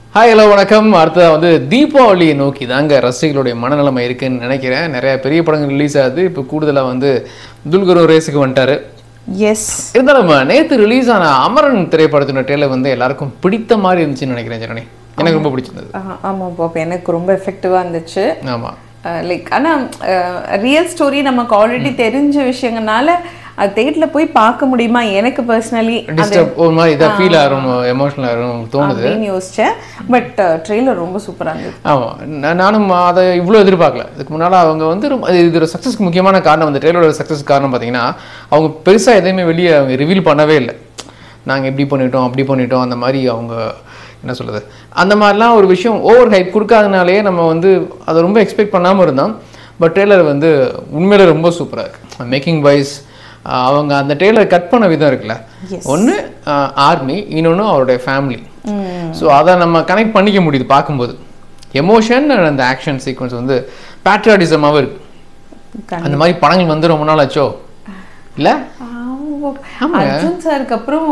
Hi hello வணக்கம் அடுத்ததாக வந்து தீபாவளியை நோக்கி தாங்க ரசிகர்களுடைய மனநிலைமை இருக்குன்னு நினைக்கிறேன் நிறைய பெரிய படங்கள் ரிலீஸ் ஆகுது இப்போ கூடுதலாக வந்து துல்கரு ரேஸுக்கு வந்துட்டாரு எஸ் இருந்தாலும் நேற்று ரிலீஸ் ஆன அமரன் திரைப்படத்தின ட்ரெயிலர் வந்து எல்லாருக்கும் பிடித்த மாதிரி இருந்துச்சுன்னு நினைக்கிறேன் ஜனனி எனக்கு ரொம்ப பிடிச்சிருந்தது ஆமாம் பாப்பா எனக்கு ரொம்ப எஃபெக்டிவாக இருந்துச்சு ஆமாம் லைக் ஆனால் ரியல் ஸ்டோரி நமக்கு ஆல்ரெடி தெரிஞ்ச விஷயங்கனால அது தேட்டரில் போய் பார்க்க முடியுமா எனக்கு பர்சனலி டிஸ்டர்ப் ஒரு மாதிரி இதாக ஃபீல் ஆகும் எமோஷனல் ஆகும் தோணுது அப்படின்னு யோசிச்சேன் பட் ட்ரெய்லர் ரொம்ப சூப்பராக இருந்தது ஆமாம் நானும் அதை இவ்வளோ எதிர்பார்க்கல இதுக்கு முன்னால் அவங்க வந்து ரொம்ப இது இதோட சக்ஸஸ்க்கு முக்கியமான காரணம் அந்த ட்ரெயிலரோட சக்ஸஸ் காரணம் பார்த்தீங்கன்னா அவங்க பெருசாக எதையுமே வெளியே அவங்க ரிவீல் பண்ணவே இல்லை நாங்கள் இப்படி பண்ணிட்டோம் அப்படி பண்ணிட்டோம் அந்த மாதிரி அவங்க என்ன சொல்கிறது அந்த மாதிரிலாம் ஒரு விஷயம் ஓவர் ஹைப் கொடுக்காதனாலேயே நம்ம வந்து அதை ரொம்ப எக்ஸ்பெக்ட் பண்ணாமல் இருந்தோம் பட் ட்ரெய்லர் வந்து உண்மையில ரொம்ப சூப்பராக இருக்குது மேக்கிங் வைஸ் அவங்க அந்த ட்ரெய்லர் கட் பண்ண விதம் இருக்குல்ல ஒன்று ஆர்மி இன்னொன்று அவருடைய ஃபேமிலி ஸோ அதை நம்ம கனெக்ட் பண்ணிக்க முடியுது பார்க்கும்போது எமோஷன் அந்த ஆக்ஷன் சீக்வன்ஸ் வந்து பேட்ரியாட்டிசமாகவும் இருக்கு அந்த மாதிரி படங்கள் வந்து ரொம்ப நாள் ஆச்சோ இல்லை ஆமா. அர்ஜுன் சாருக்கு அப்புறம்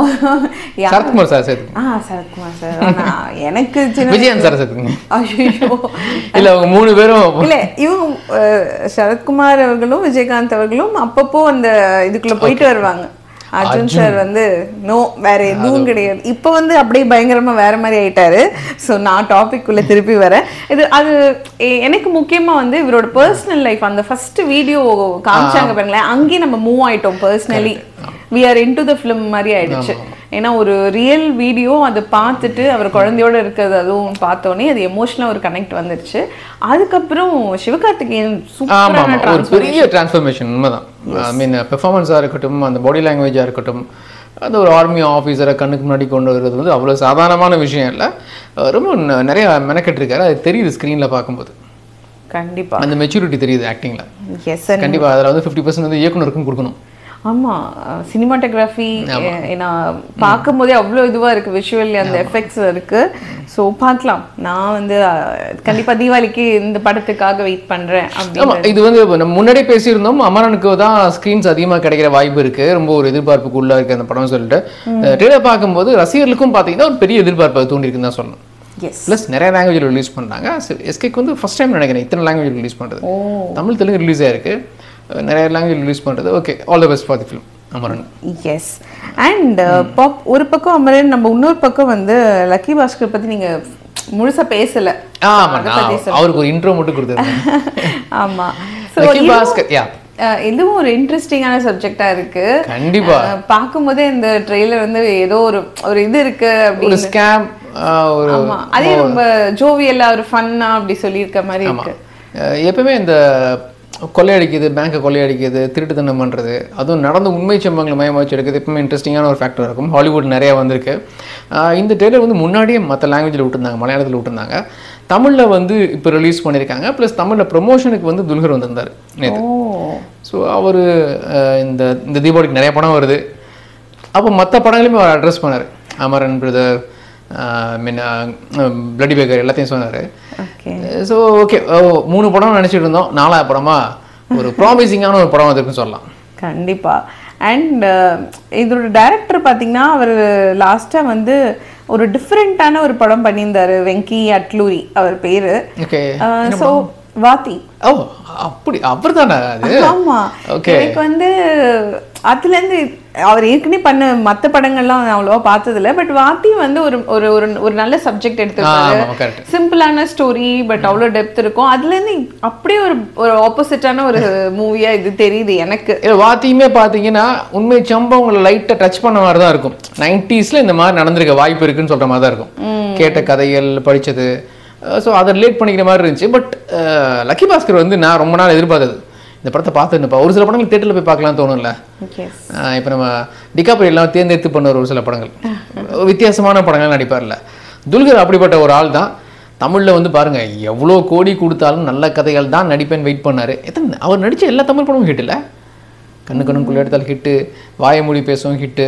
யா- சரத்குமார் சார் சேர்த்துக்கோங்க ஆ சரத்குமார் சார் ஆனா எனக்கு சின்ன விஜயன் சார் சேர்த்துக்கோங்க ஐயோ இல்லை அவங்க மூணு பேரும் இல்ல இவங்க அஹ், சரத்குமார் அவர்களும் விஜயகாந்த் அவர்களும் அப்பப்போ அந்த இதுக்குள்ள போயிட்டு வருவாங்க அர்ஜுன் சார் வந்து நோ வேற எதுவும் கிடையாது இப்போ வந்து அப்படியே பயங்கரமா வேற மாதிரி ஆயிட்டாரு ஸோ நான் டாபிக் உள்ள திருப்பி வரேன் இது அது எ- எனக்கு முக்கியமா வந்து இவரோட பர்சனல் லைஃப் அந்த ஃபர்ஸ்ட் வீடியோ காமிச்சாங்க பாருங்களேன் அங்கேயே நம்ம மூவ் ஆயிட்டோம் personally we are into the film மாதிரி ஆயிடுச்சு ஏன்னா ஒரு ரியல் வீடியோ அதை பார்த்துட்டு அவர் குழந்தையோட இருக்கிறது அதுவும் பார்த்தோன்னே அது எமோஷனலாக ஒரு கனெக்ட் வந்துருச்சு அதுக்கப்புறம் சிவகார்த்திகேயன் ஆமாம் சூப்பரான ஆமாம் ஒரு பெரிய டிரான்ஸ்ஃபர்மேஷன் உண்மைதான் ஐ மீன் பெர்ஃபார்மன்ஸாக இருக்கட்டும் அந்த பாடி லாங்குவேஜாக இருக்கட்டும் அந்த ஒரு ஆர்மி ஆஃபீஸரை கண்ணுக்கு முன்னாடி கொண்டு வர்றது வந்து அவ்வளோ சாதாரணமான விஷயம் இல்லை அஹ் ரொம்ப ந- நிறைய மெனக்கெட்டிருக்காரு அது தெரியுது ஸ்க்ரீனில் பார்க்கும்போது கண்டிப்பா அந்த மெச்சூரிட்டி தெரியுது ஆக்டிங்கில் எஸ் கண்டிப்பாக அதில் வந்து ஃபிஃப்டி பர்சன்ட் வந்து இயக்குனருக்கும் கொடுக்கணும் ஆமா சினிமாட்டோகிராஃபி ஏன்னா பார்க்கும் போதே அவ்வளோ இதுவா இருக்கு விஷுவல் அந்த எஃபெக்ட்ஸ் இருக்கு ஸோ பார்க்கலாம் நான் வந்து அஹ், கண்டிப்பா தீபாவளிக்கு இந்த படத்துக்காக வெயிட் பண்றேன் அப்படி ஆமா இது வந்து இப்ப நம்ம முன்னாடியே பேசியிருந்தோம் அமரனுக்கு தான் ஸ்க்ரீன்ஸ் அதிகமாக கிடைக்கிற வாய்ப்பு இருக்கு ரொம்ப ஒரு எதிர்பார்ப்புக்கு உள்ள இருக்கு அந்த படம் சொல்லிட்டு ட்ரெயிலர் பார்க்கும்போது ரசிகர்களுக்கும் பார்த்தீங்கன்னா ஒரு பெரிய எதிர்பார்ப்பு தூண்டிருக்குன்னு தான் சொல்லணும் எஸ் ப்ளஸ் நிறைய லாங்குவேஜில் ரிலீஸ் பண்ணுறாங்க எஸ்கேக்கு வந்து ஃபர்ஸ்ட் டைம் நினைக்கிறேன் இத்தனை லாங்குவேஜ் ரிலீஸ் பண்ணுறது தமிழ் தெலுங்கு ரிலீஸ் ஆயிருக்கு அஹ் நிறைய லாங்குவேஜ் ரிலீஸ் பண்ணுறது okay all the best for the film Amaran yes and பாப் ஒரு பக்கம் அமரன் நம்ம இன்னொரு பக்கம் வந்து லக்கி பாஸ்கர் பத்தி நீங்க முழுசா பேசல ஆமா நான் அவருக்கு ஒரு இன்ட்ரோ மட்டும் கொடுத்துருந்தேன் ஆமா ஸோ லக்கி பாஸ்கர் யா இதுவும் ஒரு இன்ட்ரெஸ்டிங்கான சப்ஜெக்டா இருக்கு கண்டிப்பா அஹ், பார்க்கும்போதே இந்த ட்ரெய்லர் வந்து ஏதோ ஒரு ஒரு இது இருக்கு ஒரு அப்படின்னு ஸ்கேம் ஒரு ஆமா அதே ரொம்ப ஜோவியலா ஒரு ஃபன்னா அப்படி சொல்லியிருக்க மாதிரி இருக்கு அஹ் எப்பவுமே இந்த கொள்ளையடிக்குது பேங்கை கொள்ளையடிக்குது திருட்டுத்தனம் பண்ணுறது அதுவும் நடந்த உண்மை சம்பவங்களை மையமாக வச்சு எடுக்கிறது எப்பவுமே இன்ட்ரெஸ்டிங்கான ஒரு ஃபேக்டர் இருக்கும் ஹாலிவுட் நிறைய வந்திருக்கு அஹ் இந்த ட்ரெய்லர் வந்து முன்னாடியே மற்ற லாங்குவேஜில் விட்டுருந்தாங்க மலையாளத்தில் விட்டுருந்தாங்க தமிழில் வந்து இப்போ ரிலீஸ் பண்ணியிருக்காங்க ப்ளஸ் தமிழில் ப்ரொமோஷனுக்கு வந்து துல்கர் வந்திருந்தார் நேற்று ஓ ஸோ அவர் இந்த இந்த தீபாவளிக்கு நிறைய படம் வருது அப்போ மற்ற படங்களையுமே அவர் அட்ரஸ் பண்ணார் Amaran Brother mean Bloody Beggar எல்லாத்தையும் சொன்னார் ஓகே ஸோ ஓகே மூணு படம் நினச்சிட்டு இருந்தோம் நாலாவது படமா ஒரு ப்ராமிசிங்கான ஒரு படம் வந்திருக்குன்னு சொல்லலாம் கண்டிப்பா அண்ட் இதோட டைரக்டர் பாத்தீங்கன்னா அவர் லாஸ்டா வந்து ஒரு டிஃப்ரெண்ட்டான ஒரு படம் பண்ணியிருந்தாரு வெங்கி அட்லூரி அவர் பேரு ஓகே ஸோ வாத்தி ஓ அப்படி அவர் தானே அது ஆமா Okay. எனக்கு வந்து அதுல இருந்து அவர் ஏற்கனவே பண்ண மத்த படங்கள்லாம் நான் அவ்வளவா பார்த்ததில்ல பட் வாத்தி வந்து ஒரு ஒரு ஒரு ஒரு நல்ல சப்ஜெக்ட் எடுத்திருக்காரு ஆமாம் கரெக்ட் சிம்பிளான ஸ்டோரி பட் அவ்வளோ டெப்த் இருக்கும் அதுல இருந்து அப்படியே ஒரு ஒரு ஆப்போசிட்டான ஒரு மூவியா இது தெரியுது எனக்கு இல்லை வாத்தியுமே பார்த்தீங்கன்னா உண்மை சம்பவங்களை லைட்டாக டச் பண்ண மாதிரி தான் இருக்கும் நைன்டிஸில் இந்த மாதிரி நடந்திருக்க வாய்ப்பு இருக்குன்னு சொல்கிற மாதிரி தான் இருக்கும் கேட்ட கதைகள் படித்தது ஸோ அதை ரிலேட் பண்ணிக்கிற மாதிரி இருந்துச்சு பட் லக்கி பாஸ்கர் வந்து நான் ரொம்ப நாள் எதிர்பார்த்தது இந்த படத்தை பார்த்துருந்தப்பா ஒரு சில படங்கள் தேட்டரில் போய் பார்க்கலாம் தோணும்ல எஸ் இப்போ நம்ம டிகாப்ரி எல்லாம் தேர்ந்தெடுத்து பண்ண ஒரு சில படங்கள் வித்தியாசமான படங்கள் நடிப்பார்ல துல்கர் அப்படிப்பட்ட ஒரு ஆள் தான் தமிழில் வந்து பாருங்க எவ்வளோ கோடி கொடுத்தாலும் நல்ல கதைகள் தான் நடிப்பேன் வெயிட் பண்ணாரு எத்தனை அவர் நடித்த எல்லா தமிழ் படமும் ஹிட் இல்லை கண்ணு கண்ணுக்குள்ள எடுத்தால் ஹிட்டு வாய மூடி பேசும் ஹிட்டு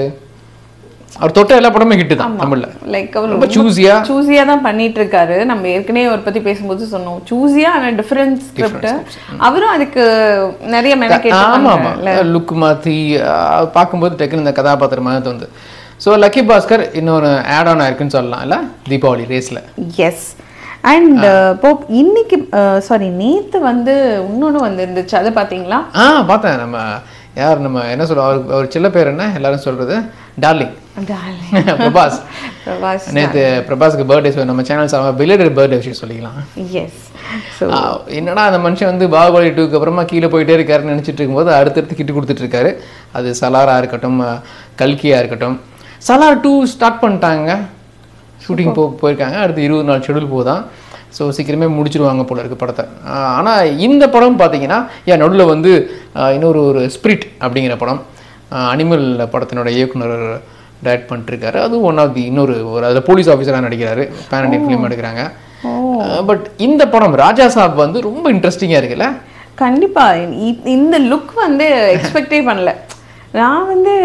அவர் தொட்ட எல்லா படமும் ஹிட்டு தான் தமிழில் லைக் அவர் ரொம்ப சூஸியா சூஸியா தான் பண்ணிட்டு இருக்காரு நம்ம ஏற்கனவே அவர் பத்தி பேசும்போது சொன்னோம் சூஸியா ஆனா டிஃபரன்ஸ் ஸ்கிரிப்ட் அவரும் அதுக்கு நிறைய மெனக்கேட்டு ஆமா ஆமா லுக் மாற்றி பார்க்கும்போது டக்குன்னு இந்த கதாபாத்திரமாக தோணுது ஸோ லக்கி பாஸ்கர் இன்னொரு ஆட் ஆன் ஆயிருக்குன்னு சொல்லலாம் இல்லை தீபாவளி ரேஸில் எஸ் அண்ட் இப்போ இன்னைக்கு சாரி நேத்து வந்து இன்னொன்னு வந்துருந்துச்சு அது பாத்தீங்களா ஆ பார்த்தேன் நம்ம யார் நம்ம என்ன சொல்லுவோம் அவருக்கு அவர் சின்ன பேர் என்ன எல்லாரும் சொல்றது டார்லிங் பிரபாஸ் பிரபாஸ் நேற்று பிரபாஸ்க்கு பர்த்டே நம்ம சேனல் சார்பாக பிலேடட் பர்த்டே விஷயம் சொல்லிக்கலாம் எஸ் ஸோ ஆ, என்னடா அந்த மனுஷன் வந்து பாகுபலி டூக்கு அப்புறமா கீழே போயிட்டே இருக்காருன்னு நினச்சிட்டு இருக்கும்போது அடுத்தடுத்து கிட்டு கொடுத்துட்டு இருக்காரு அது சலாரா இருக்கட்டும் அஹ், கல்கியா இருக்கட்டும் சலார் டூ ஸ்டார்ட் பண்ணிட்டாங்க ஷூட்டிங் போ போயிருக்காங்க அடுத்து இருபது நாள் ஷெடியூல் போதான் ஸோ சீக்கிரமே முடிச்சிருவாங்க போல இருக்கு படத்தை ஆனால் இந்த படம் பார்த்தீங்கன்னா ஏன் நடுவில் வந்து ஆஹ், இன்னொரு ஒரு ஸ்பிரிட் அப்படிங்கிற படம் அனிமல் படத்தினோட இயக்குனர் டைரக்ட் பண்ணிட்டுருக்காரு அதுவும் ஒன் ஆஃப் தி இன்னொரு ஒரு அதில் போலீஸ் ஆஃபீஸராக நடிக்கிறாரு பேன் இண்டியன் ஃபிலிம் எடுக்கிறாங்க பட் இந்த படம் ராஜா சாப் வந்து ரொம்ப இன்ட்ரெஸ்டிங்காக இருக்குல்ல கண்டிப்பா இ- இந்த லுக் வந்து எக்ஸ்பெக்டே பண்ணல நான் வந்து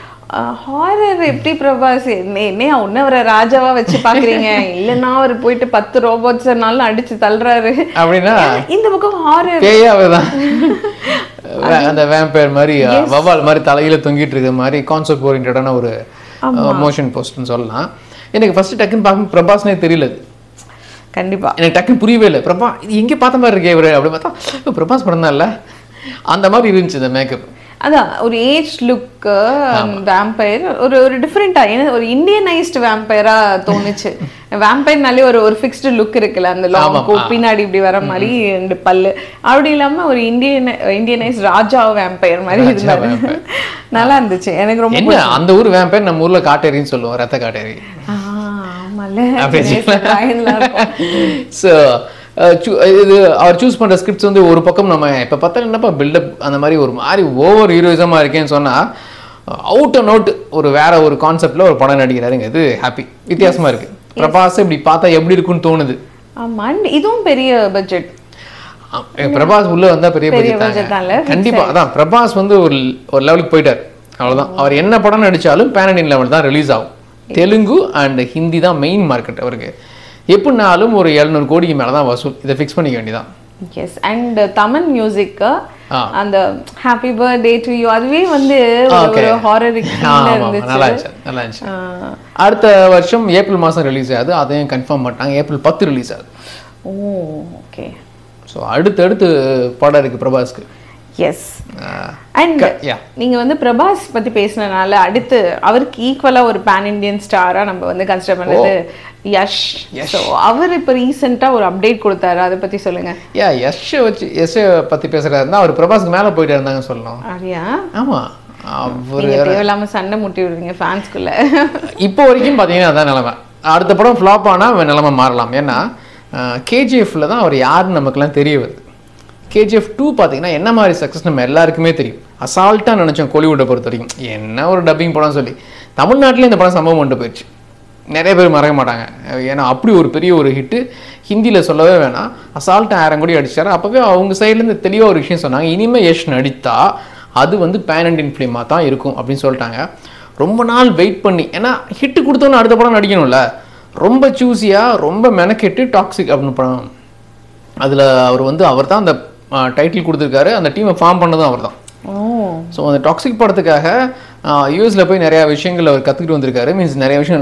ஹாரர் எப்படி பிரபாஸ் என்ன என்ன ஒன்னு அவரை ராஜாவா வச்சு பாக்குறீங்க இல்லைன்னா அவர் போயிட்டு பத்து ரோபோட்ஸ்னாலும் அடிச்சு தள்ளுறாரு அப்படின்னா இந்த பக்கம் ஹாரர் பேயாவே தான் அந்த வேம்பயர் மாதிரி வவால் மாதிரி தலையில தொங்கிட்டு இருக்க மாதிரி கான்செப்ட் ஓரியன்டான ஒரு மோஷன் போஸ்ட்னு சொல்லலாம் எனக்கு ஃபர்ஸ்ட் டக்குன்னு பார்க்கும் பிரபாஸ்னே தெரியல அது. கண்டிப்பா எனக்கு டக்குன்னு புரியவே இல்லை பிரபா இது எங்கே பார்த்த மாதிரி இருக்கே இவரு அப்படி பார்த்தா "ஓ, பிரபாஸ் படம் தான் இல்லை அந்த மாதிரி இருந்துச்சு இந்த மேக்கப் அதான் ஒரு ஏஜ் லுக் வேம்பயர் ஒரு ஒரு டிஃப்ரெண்டா ஏன்னா ஒரு இந்தியனைஸ்டு வேம்பயரா தோணுச்சு வேம்பயர்னாலே ஒரு ஒரு ஃபிக்ஸ்டு லுக் இருக்குல்ல அந்த லாங் ஆமாம், ஆ. பின்னாடி இப்படி வர மாதிரி ரெண்டு பல்லு அப்படி இல்லாம ஒரு இந்தியன் இந்தியனைஸ் ராஜா வேம்பயர் மாதிரி ராஜா இருந்தாரு vampire. நல்லா இருந்துச்சு எனக்கு ரொம்ப என்ன அந்த ஊர் வேம்பயர் நம்ம ஊர்ல காட்டேரின்னு சொல்லுவோம் ரத்த காட்டேரி ஆ, ஆமால்ல அப்படி சின்ன வயசுல drawingலாம் இருக்கும். ஸோ இது அவர் சூஸ் பண்ற ஸ்கிரிப்ட்ஸ் வந்து ஒரு பக்கம் நம்ம இப்போ பார்த்தா என்னப்பா பில்டப் அந்த மாதிரி ஒரு மாதிரி ஓவர் ஹீரோயிசமாக இருக்கேன்னு சொன்னா அவுட் அண்ட் அவுட் ஒரு வேற ஒரு கான்செப்ட்ல ஒரு படம் நடிக்கிறாருங்க இது ஹாப்பி வித்தியாசமா இருக்கு பிரபாஸ் இப்படி பார்த்தா எப்படி இருக்குன்னு தோணுது ஆமா and இதுவும் பெரிய பட்ஜெட் ஆ, பிரபாஸ் உள்ள வந்தா பெரிய பெரிய பட்ஜெட் budget தான்ல, தாங்க கண்டிப்பா அதான் பிரபாஸ் வந்து ஒரு ஒரு லெவலுக்கு போயிட்டார் அவ்வளவுதான் அவர் என்ன படம் நடிச்சாலும் பேன் இண்டியன் லெவல் தான் ரிலீஸ் ஆகும் தெலுங்கு அண்ட் ஹிந்தி தான் மெயின் மார்க்கெட் அவருக்கு எப்படினாலும் ஒரு எழுநூறு கோடிக்கு மேல தான் வசூல் இதை ஃபிக்ஸ் பண்ணிக்க வேண்டியதான் எஸ் அண்ட் தமிழ் மியூசிக் ஆ. அந்த ஹாப்பி பர்த்டே டு யூ அதுவே வந்து ஒரு- Okay. ஒரு ஹாரர் ஆமா, இருந்துச்சு நல்லா இருந்துச்சு நல்லா இருந்துச்சு ஆ. அடுத்த வருஷம் ஏப்ரல் மாசம் ரிலீஸ் ஆகுது அதையும் கன்ஃபார்ம் பண்ணிட்டாங்க ஏப்ரல் பத்து ரிலீஸ் ஆகுது ஓ ஓகே ஸோ அடுத்தடுத்து படம் இருக்கு பிரபாஸ்க்கு எஸ் அண்ட் yeah. நீங்க வந்து பிரபாஸ் பத்தி பேசினனால அடுத்து அவருக்கு ஈக்குவலா ஒரு பேன் இண்டியன் ஸ்டாரா நம்ம வந்து கன்சிடர் பண்ணது யஷ் ஸோ அவர் இப்போ ரீசெண்டா ஒரு அப்டேட் கொடுத்தாரு அதை பத்தி சொல்லுங்க யா யஷை வச்சு யஷை பத்தி பேசுறாரு இருந்தா அவர் பிரபாஸ்க்கு மேல போயிட்டு இருந்தாங்க சொல்லணும் ஆரியா ஆமா அவர் நீங்க தேவையில்லாம சண்டை முட்டி விடுறீங்க ஃபேன்ஸ்குள்ள இப்போ வரைக்கும் பார்த்தீங்கன்னா அதான் நிலைமை அடுத்த படம் ஃப்ளாப் ஆனால் நிலைமை மாறலாம் ஏன்னா கேஜிஎஃப்ல தான் அவர் யாருன்னு நமக்குலாம் தெரிய வருது கேஜிஎஃப் டூ பார்த்தீங்கன்னா என்ன மாதிரி சக்ஸஸ் நம்ம எல்லாருக்குமே தெரியும் அசால்ட்டாக நினச்சோம் கோலிவுட்டை பொறுத்த வரைக்கும் என்ன ஒரு டப்பிங் படம் சொல்லி தமிழ்நாட்டிலே இந்த படம் சம்பவம் பண்ணிட்டு போயிடுச்சு நிறைய பேர் மறக்க மாட்டாங்க ஏன்னா அப்படி ஒரு பெரிய ஒரு ஹிட்டு ஹிந்தியில் சொல்லவே வேணாம் அசால்ட்டாக ஆயிரம் கோடி அடிச்சாரு அப்போவே அவங்க சைட்லேருந்து தெளிவாக ஒரு விஷயம் சொன்னாங்க இனிமேல் யஷ் நடித்தா அது வந்து பேன் இண்டியன் ஃபிலிமாக தான் இருக்கும் அப்படின்னு சொல்லிட்டாங்க ரொம்ப நாள் வெயிட் பண்ணி ஏன்னா ஹிட்டு கொடுத்தோன்னு அடுத்த படம் நடிக்கணும்ல ரொம்ப சூஸியாக ரொம்ப மெனக்கெட்டு டாக்ஸிக் அப்படின்னு படம் அதில் அவர் வந்து அவர் தான் அந்த டைட்டில் கொடுத்துருக்காரு அந்த டீமை ஃபார்ம் பண்ணதும் அவர் தான் ஓ ஸோ அந்த டாக்ஸிக் படத்துக்காக யூஎஸில் போய் நிறையா விஷயங்கள் அவர் கற்றுக்கிட்டு வந்திருக்காரு மீன்ஸ் நிறைய விஷயம்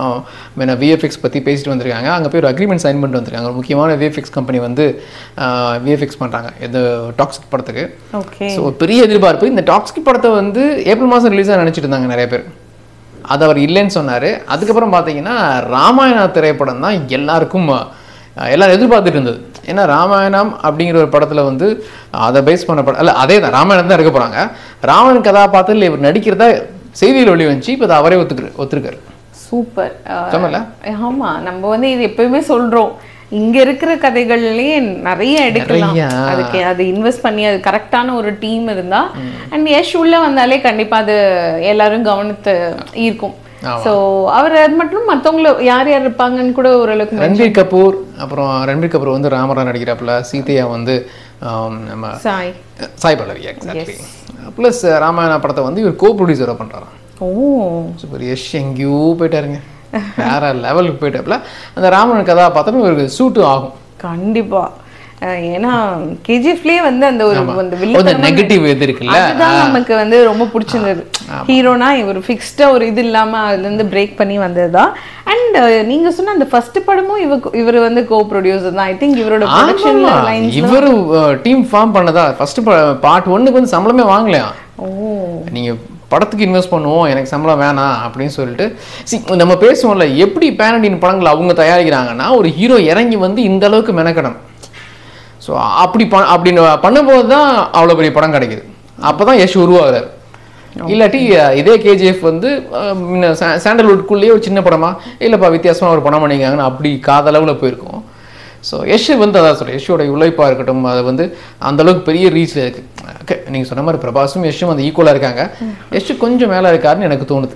நம்ம விஎஃப்எக்ஸ் பற்றி பேசிட்டு வந்திருக்காங்க அங்கே போய் ஒரு அக்ரிமெண்ட் சைன் பண்ணிட்டு வந்திருக்காங்க ஒரு முக்கியமான விஎஃப்எக்ஸ் கம்பெனி வந்து விஎஃப்எக்ஸ் பண்ணுறாங்க இந்த டாக்ஸிக் படத்துக்கு ஓகே ஸோ பெரிய எதிர்பார்ப்பு இந்த டாக்ஸிக் படத்தை வந்து ஏப்ரல் மாதம் ரிலீஸாக நினச்சிட்டு இருந்தாங்க நிறைய பேர் அது அவர் இல்லைன்னு சொன்னார் அதுக்கப்புறம் பார்த்தீங்கன்னா ராமாயணா திரைப்படம் தான் எல்லாருக்கும் அஹ், எல்லாரும் எதிர்பார்த்துட்டு இருந்தது ஏன்னா ராமாயணம் அப்படிங்கிற ஒரு படத்தில் வந்து அதை பேஸ் பண்ண படம் இல்லை அதே தான் ராமாயணம் தான் இருக்க போகிறாங்க ராவணன் கதாபாத்திரத்தில் இவர் நடிக்கிறதா செய்தியில் வெளி வந்துச்சு இப்போ அதை அவரே ஒத்துக்கிற ஒத்துருக்காரு சூப்பர் சொன்னல ஆமா நம்ம வந்து இது எப்பயுமே சொல்றோம் இங்க இருக்கிற கதைகள்லயே நிறைய எடுக்கலாம் நிறையா. அதுக்கு அது இன்வெஸ்ட் பண்ணி அது கரெக்டான ஒரு டீம் இருந்தா அண்ட் யஷ் உள்ள வந்தாலே கண்டிப்பா அது எல்லாரும் கவனத்தை ஈர்க்கும் ஆமா. சோ அவர் அது மட்டும் மத்தவங்கள யார் யார் இருப்பாங்கன்னு கூட ஓரளவுக்கு ரன்பீர் கபூர் அப்புறம் ரன்பீர் கபூர் வந்து ராமரா நடிக்கிறாப்புல சீதையா வந்து ஆம், நம்ம சாய் சாய் பல்லவி எக்ஸாக்ட்லி ப்ளஸ் ராமாயண படத்தை வந்து இவர் கோ ப்ரொடியூசராக பண்ணுறாராம் ஓ சூப்பர் யஷ் எங்கேயோ போயிட்டாருங்க வேற லெவலுக்கு போயிட்டாப்புல அந்த ராமன் கதாபாத்திரம் இவருக்கு சூட்டு ஆகும் கண்டிப்பா அஹ் ஏன்னா கேஜிஎஃப்லயே வந்து அந்த ஒரு அந்த அந்த வில்லத்தனமான- நெகட்டிவ் இது இருக்குல்ல அதுதான் நமக்கு வந்து ரொம்ப பிடிச்சிருந்தது ஹீரோனா இவர் ஃபிக்ஸ்டா ஒரு இது இல்லாம அதுல இருந்து பிரேக் பண்ணி வந்ததுதான் அண்ட் நீங்க சொன்ன அந்த ஃபர்ஸ்ட் படமும் இவ இவர் வந்து கோ ப்ரொடியூசர் தான் ஐ திங்க் இவரோட ப்ரொடக்ஷன்ல ஆமாமா. லைன்ஸ் இவரு டீம் ஃபார்ம் பண்ணதா ஃபர்ஸ்ட் பார்ட் ஒன்னுக்கு வந்து சம்பளமே வாங்கலையா ஓ நீங்க படத்துக்கு இன்வெஸ்ட் பண்ணுவோம் எனக்கு சம்பளம் வேணாம் அப்படின்னு சொல்லிட்டு see நம்ம பேசுவோம்ல எப்படி பேனடின் படங்கள் அவங்க தயாரிக்கிறாங்கன்னா ஒரு ஹீரோ இறங்கி வந்து இந்த அளவுக்கு மெனக்கடணும் ஸோ அப்படி ப அப்படின்னு பண்ணும்போது தான் அவ்வளோ பெரிய படம் கிடைக்குது அப்போ தான் யஷ் உருவாகிறார் இல்லாட்டி அஹ், இதே கேஜிஎஃப் வந்து அஹ், முன்ன சா- சாண்டல்வுட்குள்ளேயே ஒரு சின்ன படமா இல்லைப்பா வித்தியாசமா ஒரு படம் பண்ணிக்காங்கன்னு அப்படி காதளவில் போயிருக்கும் ஸோ யஷ் வந்து அதான் சொல்கிறேன் யஷோட உழைப்பாக இருக்கட்டும் அது வந்து அந்த அளவுக்கு பெரிய ரீச்சில் இருக்கு ஓகே நீங்கள் சொன்ன மாதிரி பிரபாஸும் யஷும் வந்து ஈக்குவலாக இருக்காங்க யஷ் கொஞ்சம் மேலே இருக்காருன்னு எனக்கு தோணுது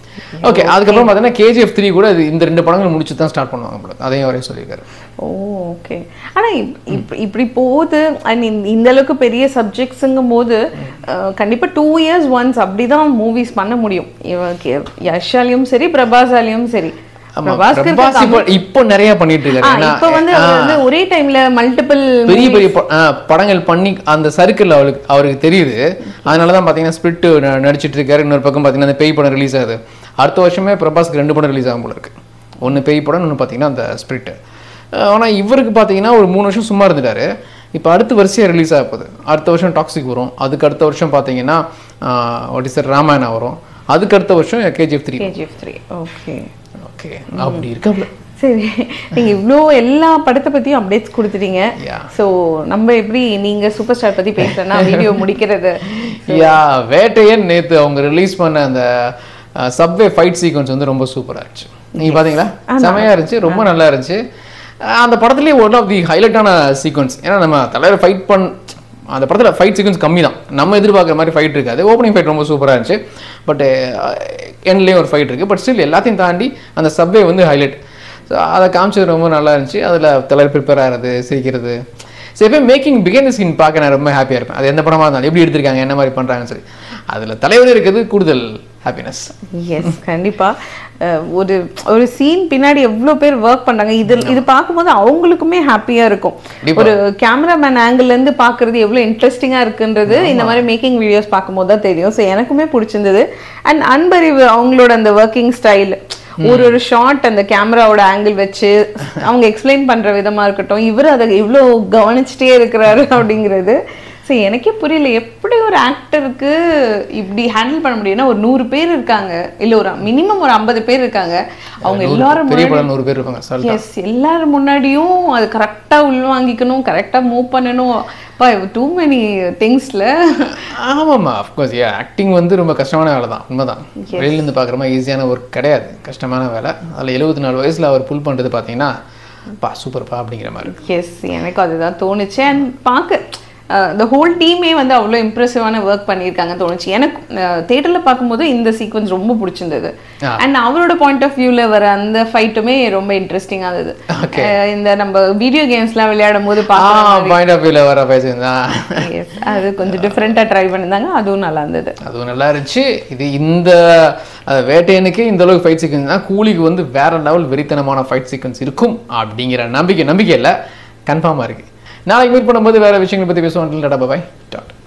ஓகே அதுக்கப்புறம் பார்த்தீங்கன்னா கேஜிஎஃப் த்ரீ கூட இது இந்த ரெண்டு படங்கள் முடிச்சு தான் ஸ்டார்ட் பண்ணுவாங்க போல அதையும் அவரே சொல்லியிருக்காரு ஓ ஓகே ஆனா இப்- இப்- இப்படி போகுது அண்ட் இந்த அளவுக்கு பெரிய சப்ஜெக்ட்ஸுங்கும் போது அஹ், கண்டிப்பா டூ இயர்ஸ் ஒன்ஸ் அப்படிதான் மூவிஸ் பண்ண முடியும் இவனுக்கு யஷாலையும் சரி பிரபாஸாலையும் சரி ஆமா பிரபாஸ்க்கு இருக்க பிரபாஸ் இப்போ இப்போ நிறைய பண்ணிட்டு ஆ, இருக்காரு ஏன்னா, இப்ப வந்து அவர் வந்து ஒரே டைம்ல மல்டிபிள் பெரிய பெரிய ப- ஆ, படங்கள் பண்ணி அந்த சர்க்கிள் அவருக்கு அவருக்கு தெரியுது அதனால தான் பார்த்தீங்கன்னா ஸ்பிரிட் நடிச்சிட்டு இருக்காரு இன்னொரு பக்கம் பார்த்தீங்கன்னா அந்த பேய் படம் ரிலீஸ் ஆகுது அடுத்த வருஷமே பிரபாஸ்க்கு ரெண்டு படம் ரிலீஸ் ஆகும் போல இருக்கு ஒன்று பேய் படம் இன்னொன்று பார்த்தீங்கன்னா அந்த ஸ்பிரிட் ஆனால் இவருக்கு பார்த்தீங்கன்னா ஒரு மூணு வருஷம் சும்மா இருந்துட்டாரு இப்போ அடுத்த வரிசையாக ரிலீஸ் ஆக போகுது அடுத்த வருஷம் டாக்ஸிக் வரும் அதுக்கு அடுத்த வருஷம் பார்த்தீங்கன்னா வாட் இஸ் ராமாயணா வரும் அதுக்கு அடுத்த வருஷம் KGF three KGF three okay okay அப்படி இருக்காப்ல சரி நீங்க இவ்ளோ எல்லா படத்தை பத்தியும் அப்டேட்ஸ் கொடுத்துட்டீங்க Yeah. சோ நம்ம எப்படி நீங்க சூப்பர் ஸ்டார் பத்தி பேசுறேன்னா வீடியோ முடிக்கிறது யா வேட்டையன் நேத்து அவங்க ரிலீஸ் பண்ண அந்த சப்வே ஃபைட் சீக்வன்ஸ் வந்து ரொம்ப சூப்பரா இருந்துச்சு நீங்க பாத்தீங்களா செமையா இருந்துச்சு ரொம்ப நல்லா இருந்துச்சு அஹ் அந்த படத்துலயே ஒன் ஆஃப் தி ஹைலைட்டான சீக்வன்ஸ் ஏன்னா நம்ம தலைவர் ஃபைட் பண் அந்த படத்துல ஃபைட் சீக்வன்ஸ் கம்மி தான் நம்ம எதிர்பார்க்குற மாதிரி ஃபைட் இருக்காது ஓப்பனிங் ஃபைட் ரொம்ப சூப்பரா இருந்துச்சு பட் எண்ட்லேயும் ஒரு ஃபைட் இருக்கு பட் ஸ்டில் எல்லாத்தையும் தாண்டி அந்த சப்வே வந்து ஹைலைட் ஸோ அதை காமிச்சது ரொம்ப நல்லா இருந்துச்சு அதில் தலைவர் ப்ரிப்பேர் ஆகிறது சிரிக்கிறது சரி எப்போ மேக்கிங் பிகின் சீன் பார்க்க நான் ரொம்ப ஹாப்பியாக இருப்பேன் அது எந்த படமாக இருந்தாலும் எப்படி எடுத்திருக்காங்க என்ன மாதிரி பண்ணுறாங்கன்னு சொல்லி அதில் தலைவர் இருக்கிறது கூடுதல் ஹாப்பினஸ் எஸ் கண்டிப்பா அஹ் ஒரு ஒரு சீன் பின்னாடி எவ்வளவு பேர் ஒர்க் பண்றாங்க இது இது பார்க்கும்போது அவங்களுக்குமே ஹாப்பியா இருக்கும் கண்டிப்பா. ஒரு கேமராமேன் ஆங்கிள் இருந்து பார்க்கிறது எவ்வளவு இன்ட்ரெஸ்டிங்கா இருக்குன்றது இந்த மாதிரி மேக்கிங் வீடியோஸ் பார்க்கும்போது தான் தெரியும் ஸோ எனக்குமே பிடிச்சிருந்தது அண்ட் அன்பறிவு அவங்களோட அந்த ஒர்க்கிங் ஸ்டைல் ஒரு ஒரு ஷாட் அந்த கேமராவோட ஆங்கிள் வச்சு அவங்க எக்ஸ்பிளைன் பண்ற விதமா இருக்கட்டும் இவர் அதை இவ்வளோ கவனிச்சுட்டே இருக்கிறாரு அப்படிங்கிறது ஸோ எனக்கே புரியல எப்படி ஒரு ஆக்டருக்கு இப்படி ஹேண்டில் பண்ண முடியும்னா ஒரு நூறு பேர் இருக்காங்க இல்ல ஒரு மினிமம் ஒரு ஐம்பது பேர் இருக்காங்க அவங்க எல்லாரும் பெரிய படம் நூறு பேர் இருப்பாங்க சார் எஸ் எல்லாரும் முன்னாடியும் அது கரெக்டா உள்வாங்கிக்கணும் கரெக்டா மூவ் பண்ணணும் பா டூ மெனி திங்ஸ்ல ஆமாம்மா அஃப்கோர்ஸ் ஏ ஆக்டிங் வந்து ரொம்ப கஷ்டமான வேலை தான் உண்மைதான் வெளியிலேருந்து பார்க்குற மாதிரி ஈஸியான ஒர்க் கிடையாது கஷ்டமான வேலை அதில் எழுபத்தி நாலு வயசில் அவர் புல் பண்ணுறது பார்த்தீங்கன்னா பா சூப்பர்ப்பா அப்படிங்கிற மாதிரி இருக்கு. எஸ் எனக்கு அதுதான் தோணுச்சு அண்ட் பார்க்க த ஹோல் டீமே வந்து அவ்வளோ இம்ப்ரெசிவான ஒர்க் பண்ணியிருக்காங்க தோணுச்சு எனக்கு தேட்டரில் பார்க்கும்போது இந்த சீக்வன்ஸ் ரொம்ப பிடிச்சிருந்தது ஆ. அண்ட் அவரோட பாயிண்ட் ஆஃப் வியூவில் வர அந்த ஃபைட்டுமே ரொம்ப இன்ட்ரெஸ்டிங்காக இருந்தது Okay. அஹ் இந்த நம்ம வீடியோ கேம்ஸ்லாம் விளையாடும் போது ஆ பார்க்க பாயிண்ட் ஆஃப் வியூவில் வர பேசுனா எஸ் அது கொஞ்சம் டிஃப்ரெண்ட்டாக ட்ரை பண்ணியிருந்தாங்க அதுவும் நல்லா இருந்தது அதுவும் நல்லா இருந்துச்சு இது இந்த அஹ், வேட்டையனுக்கே இந்த அளவுக்கு ஃபைட் சீக்வன்ஸ்னா கூலிக்கு வந்து வேற லெவல் வெறித்தனமான ஃபைட் சீக்வன்ஸ் இருக்கும் அப்படிங்கிற நம்பிக்கை நம்பிக்கை இல்லை கன்ஃபார்மாக இருக்கு நாளைக்கு மீட் பண்ணும்போது வேற விஷயங்களை பற்றி பேசுவோம் டாடா பாய் டாட்